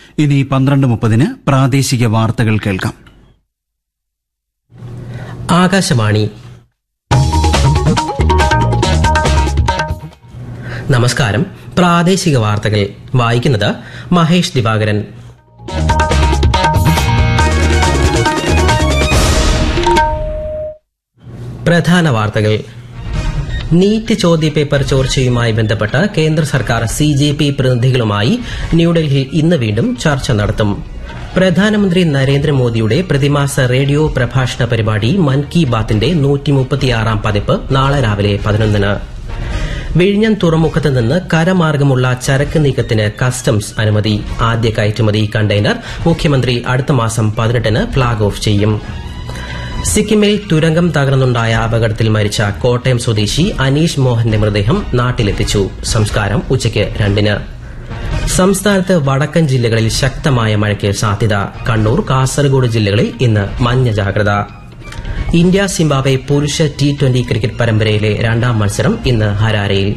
ഇനി പന്ത്രണ്ട് മുപ്പതിന് പ്രാദേശിക വാർത്തകൾ കേൾക്കാം ആകാശവാണി നമസ്കാരം പ്രാദേശിക വാർത്തകൾ വായിക്കുന്നത് മഹേഷ് ദിവാകരൻ പ്രധാന വാർത്തകൾ നീറ്റ് ചോദ്യപേപ്പർ ചോർച്ചയുമായി ബന്ധപ്പെട്ട് കേന്ദ്ര സർക്കാർ സി ജെ പി പ്രതിനിധികളുമായി ന്യൂഡൽഹിയിൽ ഇന്ന് വീണ്ടും ചർച്ച നടത്തും പ്രധാനമന്ത്രി നരേന്ദ്രമോദിയുടെ പ്രതിമാസ റേഡിയോ പ്രഭാഷണ പരിപാടി മൻ കി ബാത്തിന്റെ നൂറ്റിമുപ്പത്തിയാറാം പതിപ്പ് നാളെ രാവിലെ പതിനൊന്നിന് വിഴിഞ്ഞം തുറമുഖത്ത് നിന്ന് കരമാർഗമുള്ള ചരക്ക് നീക്കത്തിന് കസ്റ്റംസ് അനുമതി ആദ്യ കയറ്റുമതി കണ്ടെയ്നർ മുഖ്യമന്ത്രി അടുത്ത മാസം പതിനെട്ടിന് ഫ്ളാഗ് ഓഫ് ചെയ്യും സിക്കിമിൽ തുരങ്കം തകർന്നുണ്ടായ അപകടത്തിൽ മരിച്ച കോട്ടയം സ്വദേശി അനീഷ് മോഹന്റെ മൃതദേഹം നാട്ടിലെത്തിച്ചു സംസ്കാരം ഉച്ചയ്ക്ക് രണ്ടിന് സംസ്ഥാനത്ത് വടക്കൻ ജില്ലകളിൽ ശക്തമായ മഴയ്ക്ക് സാധ്യത കണ്ണൂർ കാസർഗോഡ് ജില്ലകളിൽ ഇന്ന് മഞ്ഞ ജാഗ്രത ഇന്ത്യ സിംബാബ്വെ പുരുഷ ടി ട്വന്റി ക്രിക്കറ്റ് പരമ്പരയിലെ രണ്ടാം മത്സരം ഇന്ന് ഹരാരയിൽ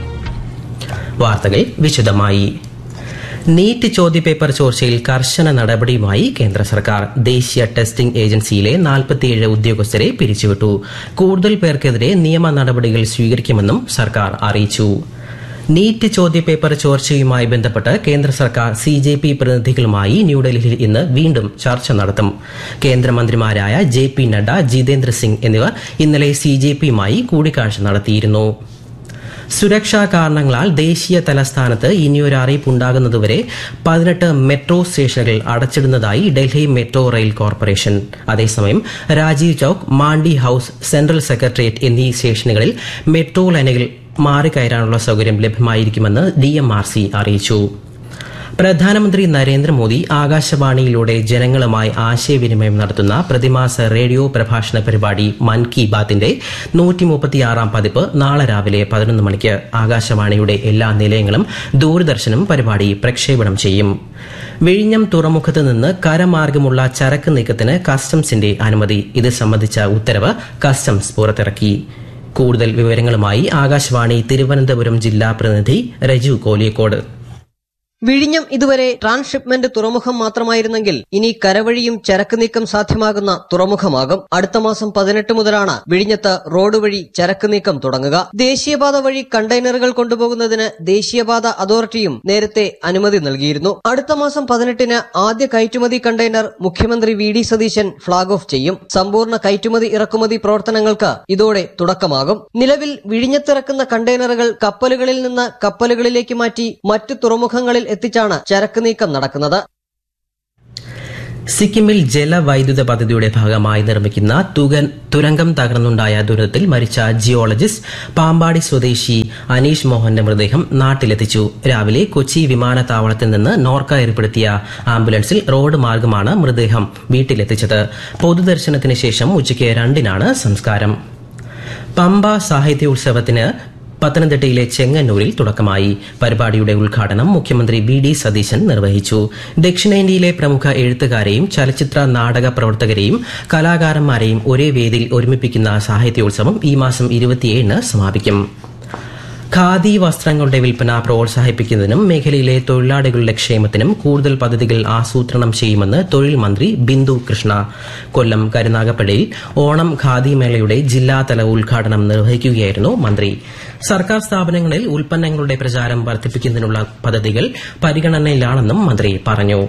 വാർത്തകൾ വിശദമായി നീറ്റ് ചോദ്യപേപ്പർ ചോർച്ചയിൽ കർശന നടപടിയുമായി കേന്ദ്ര സർക്കാർ ദേശീയ ടെസ്റ്റിംഗ് ഏജൻസിയിലെ നാൽപ്പത്തിയേഴ് ഉദ്യോഗസ്ഥരെ പിരിച്ചുവിട്ടു കൂടുതൽ പേർക്കെതിരെ നിയമ നടപടികൾ സ്വീകരിക്കുമെന്നും സർക്കാർ അറിയിച്ചു നീറ്റ് ചോദ്യപേപ്പർ ചോർച്ചയുമായി ബന്ധപ്പെട്ട് കേന്ദ്ര സർക്കാർ സി ജെ പി പ്രതിനിധികളുമായി ന്യൂഡൽഹിയിൽ ഇന്ന് വീണ്ടും ചർച്ച നടത്തും കേന്ദ്രമന്ത്രിമാരായ ജെ പി നഡ്ഡ ജിതേന്ദ്ര സിംഗ് എന്നിവർ ഇന്നലെ സി ജെ പിയുമായി കൂടിക്കാഴ്ച നടത്തിയിരുന്നു സുരക്ഷാ കാരണങ്ങളാൽ ദേശീയ തലസ്ഥാനത്ത് ഇനിയൊരു അറിയിപ്പുണ്ടാകുന്നതുവരെ പതിനെട്ട് മെട്രോ സ്റ്റേഷനുകൾ അടച്ചിടുന്നതായി ഡൽഹി മെട്രോ റെയിൽ കോർപ്പറേഷൻ അതേസമയം Rajiv Chowk Mandi house central secretariat എന്നീ സ്റ്റേഷനുകളിൽ മെട്രോ ലൈനുകൾ മാറിക്കയറാനുള്ള സൌകര്യം ലഭ്യമായിരിക്കുമെന്ന് ഡിഎംആർസി അറിയിച്ചു പ്രധാനമന്ത്രി നരേന്ദ്രമോദി ആകാശവാണിയിലൂടെ ജനങ്ങളുമായി ആശയവിനിമയം നടത്തുന്ന പ്രതിമാസ റേഡിയോ പ്രഭാഷണ പരിപാടി മൻ കി ബാത്തിന്റെ നൂറ്റിമുപ്പത്തിയാറാം പതിപ്പ് നാളെ രാവിലെ പതിനൊന്ന് മണിക്ക് ആകാശവാണിയുടെ എല്ലാ നിലയങ്ങളും ദൂരദർശനും പരിപാടി പ്രക്ഷേപണം ചെയ്യും വിഴിഞ്ഞം തുറമുഖത്ത് നിന്ന് കരമാർഗമുള്ള ചരക്ക് നീക്കത്തിന് കസ്റ്റംസിന്റെ അനുമതി ഇത് സംബന്ധിച്ച ഉത്തരവ് കസ്റ്റംസ് പുറത്തിറക്കി കൂടുതൽ വിവരങ്ങളുമായി ആകാശവാണി തിരുവനന്തപുരം ജില്ലാ പ്രതിനിധി രജു കോലിയക്കോട് വിഴിഞ്ഞം ഇതുവരെ ട്രാൻസ്ഷിപ്മെന്റ് തുറമുഖം മാത്രമായിരുന്നെങ്കിൽ ഇനി കരവഴിയും ചരക്ക് നീക്കം സാധ്യമാകുന്ന തുറമുഖമാകും അടുത്ത മാസം പതിനെട്ട് മുതലാണ് വിഴിഞ്ഞത്ത് റോഡ് വഴി ചരക്ക് നീക്കം തുടങ്ങുക ദേശീയപാത വഴി കണ്ടെയ്നറുകൾ കൊണ്ടുപോകുന്നതിന് ദേശീയപാത അതോറിറ്റിയും നേരത്തെ അനുമതി നൽകിയിരുന്നു അടുത്ത മാസം പതിനെട്ടിന് ആദ്യ കയറ്റുമതി കണ്ടെയ്നർ മുഖ്യമന്ത്രി V D Satheesan flag off ചെയ്യും സമ്പൂർണ്ണ കയറ്റുമതി ഇറക്കുമതി പ്രവർത്തനങ്ങൾക്ക് ഇതോടെ തുടക്കമാകും നിലവിൽ വിഴിഞ്ഞത്തിറക്കുന്ന കണ്ടെയ്നറുകൾ കപ്പലുകളിൽ നിന്ന് കപ്പലുകളിലേക്ക് മാറ്റി മറ്റു തുറമുഖങ്ങളിൽ എത്തിച്ചാണ് ചരക്ക് നീക്കം നടക്കുന്നത് സിക്കിമിൽ ജലവൈദ്യുത പദ്ധതിയുടെ ഭാഗമായി നിർമ്മിക്കുന്ന തുകൻ തുരങ്കം തകർന്നുണ്ടായ ദുരന്തത്തിൽ മരിച്ച ജിയോളജിസ്റ്റ് പാമ്പാടി സ്വദേശി അനീഷ് മോഹന്റെ മൃതദേഹം നാട്ടിലെത്തിച്ചു രാവിലെ കൊച്ചി വിമാനത്താവളത്തിൽ നിന്ന് നോർക്ക ഏർപ്പെടുത്തിയ ആംബുലൻസിൽ റോഡ് മാർഗമാണ് മൃതദേഹം വീട്ടിലെത്തിച്ചത് പൊതുദർശനത്തിന് ശേഷം ഉച്ചയ്ക്ക് രണ്ടിനാണ് സംസ്കാരം പമ്പ സാഹിത്യോത്സവത്തിന് പത്തനംതിട്ടയിലെ ചെങ്ങന്നൂരിൽ തുടക്കമായി പരിപാടിയുടെ ഉദ്ഘാടനം മുഖ്യമന്ത്രി വി ഡി സതീശൻ നിർവഹിച്ചു ദക്ഷിണേന്ത്യയിലെ പ്രമുഖ എഴുത്തുകാരെയും ചലച്ചിത്ര നാടക പ്രവർത്തകരെയും കലാകാരന്മാരെയും ഒരേ വേദിയിൽ ഒരുമിപ്പിക്കുന്ന സാഹിത്യോത്സവം ഈ മാസം ഇരുപത്തിയേഴിന് സമാപിക്കും ഖാദി വസ്ത്രങ്ങളുടെ വിൽപ്പന പ്രോത്സാഹിപ്പിക്കുന്നതിനും മേഖലയിലെ തൊഴിലാളികളുടെ ക്ഷേമത്തിനും കൂടുതൽ പദ്ധതികൾ ആസൂത്രണം ചെയ്യുമെന്ന് തൊഴിൽ മന്ത്രി ബിന്ദു കൃഷ്ണ കൊല്ലം കരുനാഗപ്പള്ളിയിൽ ഓണം ഖാദി മേളയുടെ ജില്ലാതല ഉദ്ഘാടനം നിർവഹിക്കുകയായിരുന്നു മന്ത്രി സർക്കാർ സ്ഥാപനങ്ങളിൽ ഉൽപ്പന്നങ്ങളുടെ പ്രചാരം വർദ്ധിപ്പിക്കുന്നതിനുള്ള പദ്ധതികൾ പരിഗണനയിലാണെന്നും മന്ത്രി പറഞ്ഞു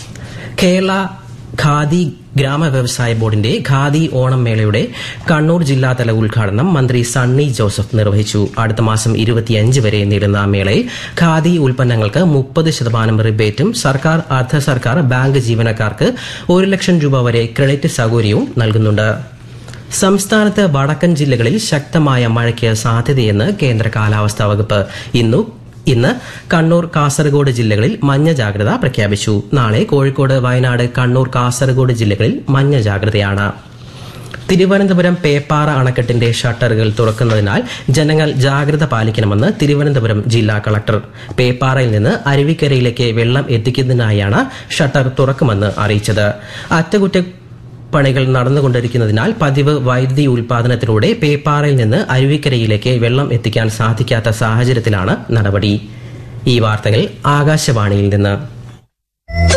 കേരള ഖാദി ഗ്രാമ വ്യവസായ ബോർഡിന്റെ ഖാദി ഓണം മേളയുടെ കണ്ണൂർ ജില്ലാതല ഉദ്ഘാടനം മന്ത്രി സണ്ണി ജോസഫ് നിർവഹിച്ചു അടുത്ത മാസം ഇരുപത്തിയഞ്ച് വരെ നീളുന്ന മേളയിൽ ഖാദി ഉൽപ്പന്നങ്ങൾക്ക് മുപ്പത് ശതമാനം റിബേറ്റും സർക്കാർ അർദ്ധ സർക്കാർ ബാങ്ക് ജീവനക്കാർക്ക് ഒരു ലക്ഷം രൂപ വരെ ക്രെഡിറ്റ് സൌകര്യവും നൽകുന്നുണ്ട് സംസ്ഥാനത്ത് വടക്കൻ ജില്ലകളിൽ ശക്തമായ മഴയ്ക്ക് സാധ്യതയെന്ന് കേന്ദ്ര കാലാവസ്ഥാ വകുപ്പ് ഇന്നു ഇന്ന് കണ്ണൂർ കാസർഗോഡ് ജില്ലകളിൽ മഞ്ഞ ജാഗ്രത പ്രഖ്യാപിച്ചു നാളെ കോഴിക്കോട് വയനാട് കണ്ണൂർ കാസർഗോഡ് ജില്ലകളിൽ മഞ്ഞ ജാഗ്രതയാണ് തിരുവനന്തപുരം പേപ്പാറ അണക്കെട്ടിന്റെ ഷട്ടറുകൾ തുറക്കുന്നതിനാൽ ജനങ്ങൾ ജാഗ്രത പാലിക്കണമെന്ന് തിരുവനന്തപുരം ജില്ലാ കളക്ടർ പേപ്പാറയിൽ നിന്ന് അരുവിക്കരയിലേക്ക് വെള്ളം എത്തിക്കുന്നതിനായാണ് ഷട്ടർ തുറക്കുമെന്ന് അറിയിച്ചത് അറ്റകുറ്റ പണികൾ നടന്നുകൊണ്ടിരിക്കുന്നതിനാൽ പതിവ് വൈദ്യുതി ഉൽപാദനത്തിലൂടെ പേപ്പാറയിൽ നിന്ന് അരുവിക്കരയിലേക്ക് വെള്ളം എത്തിക്കാൻ സാധിക്കാത്ത സാഹചര്യത്തിലാണ് നടപടി ഈ വാർത്തകൾ ആകാശവാണിയിൽ നിന്ന്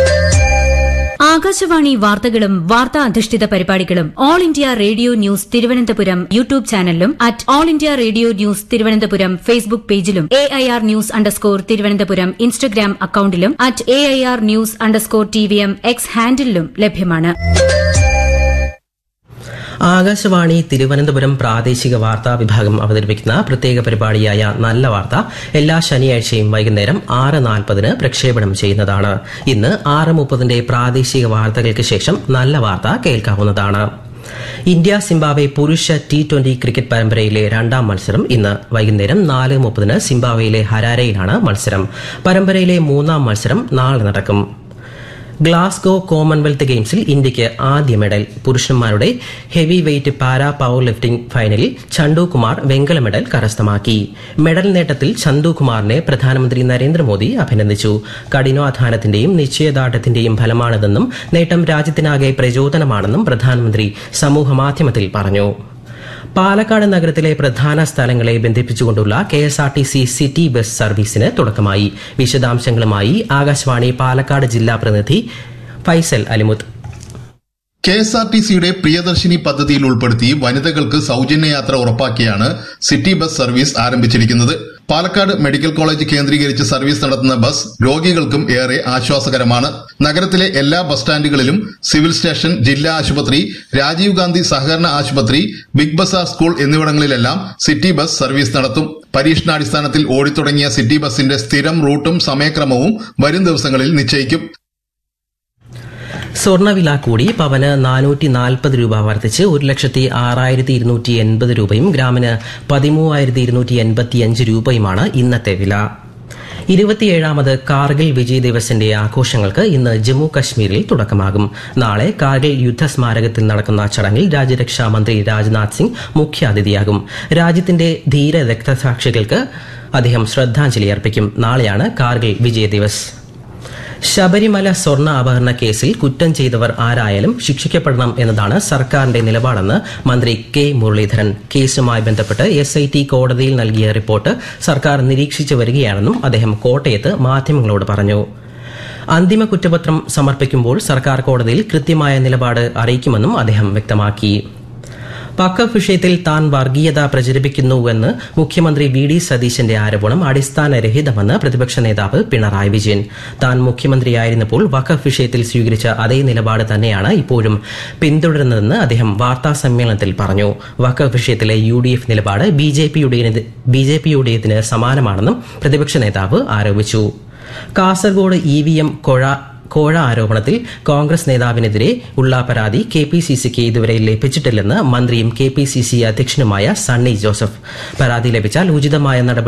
ആകാശവാണി വാർത്തകളും വാർത്താ അധിഷ്ഠിത പരിപാടികളും all India radio news Thiruvananthapuram YouTube ചാനലിലും at all India radio news Thiruvananthapuram Facebook പേജിലും A I R news underscore Thiruvananthapuram Instagram അക്കൌണ്ടിലും at A I R news underscore T V M X ഹാൻഡിലും ലഭ്യമാണ് ആകാശവാണി തിരുവനന്തപുരം പ്രാദേശിക വാർത്താ വിഭാഗം അവതരിപ്പിക്കുന്ന പ്രത്യേക പരിപാടിയായ നല്ല വാർത്ത എല്ലാ ശനിയാഴ്ചയും വൈകുന്നേരം ആറ് നാൽപ്പതിന് പ്രക്ഷേപണം ചെയ്യുന്നതാണ് ഇന്ന് ആറ് മുപ്പതിന്റെ പ്രാദേശിക വാർത്തകൾക്ക് ശേഷം നല്ല വാർത്ത കേൾക്കാവുന്നതാണ് ഇന്ത്യ സിംബാബ്വെ പുരുഷ ടി ട്വന്റി ക്രിക്കറ്റ് പരമ്പരയിലെ രണ്ടാം മത്സരം ഇന്ന് വൈകുന്നേരം നാല് മുപ്പതിന് സിംബാബ്വെയിലെ ഹരാരയിലാണ് മത്സരം പരമ്പരയിലെ മൂന്നാം മത്സരം നാളെ നടക്കും ഗ്ലാസ്ഗോ കോമൺവെൽത്ത് ഗെയിംസിൽ ഇന്ത്യയ്ക്ക് ആദ്യ മെഡൽ പുരുഷന്മാരുടെ heavyweight para powerlifting ഫൈനലിൽ ചന്തു കുമാർ വെങ്കല മെഡൽ കരസ്ഥമാക്കി മെഡൽ നേട്ടത്തിൽ ചന്തു കുമാറിനെ പ്രധാനമന്ത്രി നരേന്ദ്രമോദി അഭിനന്ദിച്ചു കഠിനാധ്വാനത്തിന്റെയും നിശ്ചയദാർഢ്യത്തിന്റെയും ഫലമാണിതെന്നും നേട്ടം രാജ്യത്തിനാകെ പ്രചോദനമാണെന്നും പ്രധാനമന്ത്രി സമൂഹമാധ്യമത്തിൽ പറഞ്ഞു പാലക്കാട് നഗരത്തിലെ പ്രധാന സ്ഥലങ്ങളെ ബന്ധിപ്പിച്ചുകൊണ്ടുള്ള K S R T C city bus സർവീസിന് തുടക്കമായി വിശദാംശങ്ങളുമായി ആകാശവാണി പാലക്കാട് ജില്ലാ പ്രതിനിധി Faisal Alimuth K S R T സിയുടെ പ്രിയദർശിനി പദ്ധതിയിൽ ഉൾപ്പെടുത്തി വനിതകൾക്ക് സൗജന്യ യാത്ര ഉറപ്പാക്കിയാണ് സിറ്റി ബസ് സർവീസ് ആരംഭിച്ചിരിക്കുന്നത് പാലക്കാട് മെഡിക്കൽ കോളേജ് കേന്ദ്രീകരിച്ച് സർവീസ് നടത്തുന്ന ബസ് രോഗികൾക്കും ഏറെ ആശ്വാസകരമാണ് നഗരത്തിലെ എല്ലാ ബസ് സ്റ്റാൻഡുകളിലും സിവിൽ സ്റ്റേഷൻ ജില്ലാ ആശുപത്രി രാജീവ് ഗാന്ധി സഹകരണ ആശുപത്രി ബിഗ് ബസാർ സ്കൂൾ എന്നിവിടങ്ങളിലെല്ലാം സിറ്റി ബസ് സർവീസ് നടത്തും പരീക്ഷണാടിസ്ഥാനത്തിൽ ഓടിത്തുടങ്ങിയ സിറ്റി ബസിന്റെ സ്ഥിരം റൂട്ടും സമയക്രമവും വരും ദിവസങ്ങളിൽ നിശ്ചയിക്കും സ്വർണ്ണവില കൂടി പവന് നാനൂറ്റി നാൽപ്പത് രൂപ വർദ്ധിച്ച് ഒരു ലക്ഷത്തി ആറായിരത്തി ഇരുന്നൂറ്റി എൺപത് രൂപയും ഗ്രാമിന് പതിമൂവായിരത്തി ഇരുന്നൂറ്റി എൺപത്തിയഞ്ച് രൂപയുമാണ് ഇന്നത്തെ വില ഇരുപത്തിയേഴാമത് കാർഗിൽ വിജയ് ദിവസിന്റെ ആഘോഷങ്ങൾക്ക് ഇന്ന് ജമ്മു കശ്മീരിൽ തുടക്കമാകും നാളെ കാർഗിൽ യുദ്ധസ്മാരകത്തിൽ നടക്കുന്ന ചടങ്ങിൽ രാജ്യരക്ഷാ മന്ത്രി രാജ്നാഥ് സിംഗ് മുഖ്യാതിഥിയാകും രാജ്യത്തിന്റെ ധീര രക്തസാക്ഷികൾക്ക് അദ്ദേഹം ശ്രദ്ധാഞ്ജലി അർപ്പിക്കും നാളെയാണ് കാർഗിൽ വിജയ് ദിവസ് ശബരിമല സ്വർണ്ണ അപഹരണ കേസിൽ കുറ്റം ചെയ്തവർ ആരായാലും ശിക്ഷിക്കപ്പെടണം എന്നതാണ് സർക്കാരിന്റെ നിലപാടെന്ന് മന്ത്രി കെ മുരളീധരൻ കേസുമായി ബന്ധപ്പെട്ട് എസ് ഐ ടി കോടതിയിൽ നൽകിയ റിപ്പോർട്ട് സർക്കാർ നിരീക്ഷിച്ചു വരികയാണെന്നും അദ്ദേഹം കോട്ടയത്ത് മാധ്യമങ്ങളോട് പറഞ്ഞു അന്തിമ കുറ്റപത്രം സമർപ്പിക്കുമ്പോൾ സർക്കാർ കോടതിയിൽ കൃത്യമായ നിലപാട് അറിയിക്കുമെന്നും അദ്ദേഹം വ്യക്തമാക്കി വഖഫ് വിഷയത്തിൽ താൻ വർഗീയത പ്രചരിപ്പിക്കുന്നുവെന്ന് മുഖ്യമന്ത്രി വി ഡി സതീശന്റെ ആരോപണം അടിസ്ഥാനരഹിതമെന്ന് പ്രതിപക്ഷ നേതാവ് പിണറായി വിജയൻ താൻ മുഖ്യമന്ത്രിയായിരുന്നപ്പോൾ വഖഫ് വിഷയത്തിൽ സ്വീകരിച്ച അതേ നിലപാട് തന്നെയാണ് ഇപ്പോഴും പിന്തുടരുന്നതെന്ന് അദ്ദേഹം വാർത്താ സമ്മേളനത്തിൽ പറഞ്ഞു വഖഫ് വിഷയത്തിലെ യു ഡി എഫ് നിലപാട് ബി ജെ പിയുടേതിന് സമാനമാണെന്നും പ്രതിപക്ഷ നേതാവ് ആരോപിച്ചു കാസർഗോഡ് ഇ വി എം കൊഴ കോഴ ആരോപണത്തിൽ കോൺഗ്രസ് നേതാവിനെതിരെ ഉള്ള പരാതി കെ പി സി സിക്ക് ഇതുവരെ ലഭിച്ചിട്ടില്ലെന്ന് മന്ത്രിയും കെ പി സി സി അധ്യക്ഷനുമായ സണ്ണി ജോസഫ് പരാതി ലഭിച്ചാൽ ഉചിതമായ നടപടി